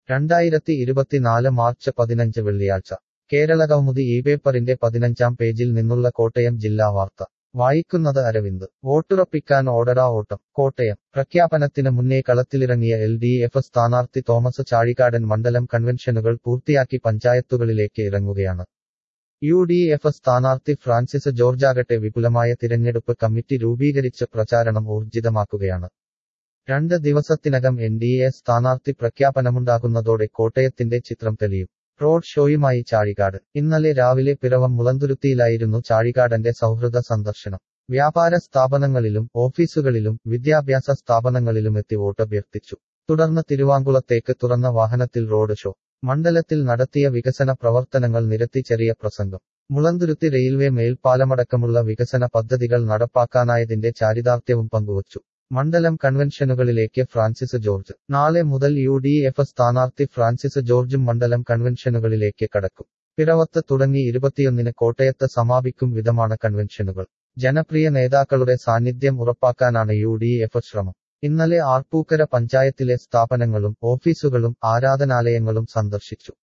രണ്ടായിരത്തി ഇരുപത്തിനാല് മാർച്ച് പതിനഞ്ച് വെള്ളിയാഴ്ച കേരള കൗമുദി ഈ പേപ്പറിന്റെ പതിനഞ്ചാം പേജിൽ നിന്നുള്ള കോട്ടയം ജില്ലാ വാർത്ത വായിക്കുന്നത് അരവിന്ദ് വോട്ടുറപ്പിക്കാൻ ഓടടാ ഓട്ടം കോട്ടയം പ്രഖ്യാപനത്തിന് മുന്നേ കളത്തിലിറങ്ങിയ എൽ ഡി എഫ് സ്ഥാനാർത്ഥി തോമസ് ചാഴികാടൻ മണ്ഡലം കൺവെൻഷനുകൾ പൂർത്തിയാക്കി പഞ്ചായത്തുകളിലേക്ക് ഇറങ്ങുകയാണ് യു ഡി എഫ് സ്ഥാനാർത്ഥി ഫ്രാൻസിസ് ജോർജാകട്ടെ വിപുലമായ തിരഞ്ഞെടുപ്പ് കമ്മിറ്റി രൂപീകരിച്ച് പ്രചാരണം ഊർജിതമാക്കുകയാണ് രണ്ട് ദിവസത്തിനകം എൻ ഡി എ സ്ഥാനാർത്ഥി പ്രഖ്യാപനമുണ്ടാകുന്നതോടെ കോട്ടയത്തിന്റെ ചിത്രം തെളിയും റോഡ് ഷോയുമായി ചാഴികാട് ഇന്നലെ രാവിലെ പിറവം മുളന്തുരുത്തിയിലായിരുന്നു ചാഴികാടന്റെ സൗഹൃദ സന്ദർശനം വ്യാപാര സ്ഥാപനങ്ങളിലും ഓഫീസുകളിലും വിദ്യാഭ്യാസ സ്ഥാപനങ്ങളിലുമെത്തി വോട്ടഭ്യർത്ഥിച്ചു തുടർന്ന് തിരുവാങ്കുളത്തേക്ക് തുറന്ന വാഹനത്തിൽ റോഡ് ഷോ മണ്ഡലത്തിൽ നടത്തിയ വികസന പ്രവർത്തനങ്ങൾ നിരത്തി ചെറിയ പ്രസംഗം മുളന്തുരുത്തി റെയിൽവേ മേൽപ്പാലമടക്കമുള്ള വികസന പദ്ധതികൾ നടപ്പാക്കാനായതിന്റെ ചാരിതാർത്ഥ്യവും പങ്കുവച്ചു മണ്ഡലം കൺവെൻഷനുകളിലേക്ക് ഫ്രാൻസിസ് ജോർജ് നാളെ മുതൽ യു ഡി എഫ് സ്ഥാനാർത്ഥി ഫ്രാൻസിസ് ജോർജും മണ്ഡലം കൺവെൻഷനുകളിലേക്ക് കടക്കും പിറവത്ത് തുടങ്ങി ഇരുപത്തിയൊന്നിന് കോട്ടയത്ത് സമാപിക്കും വിധമാണ് കൺവെൻഷനുകൾ ജനപ്രിയ നേതാക്കളുടെ സാന്നിധ്യം ഉറപ്പാക്കാനാണ് യു ഡി എഫ് ശ്രമം ഇന്നലെ ആർപ്പൂക്കര പഞ്ചായത്തിലെ സ്ഥാപനങ്ങളും ഓഫീസുകളും ആരാധനാലയങ്ങളും സന്ദർശിച്ചു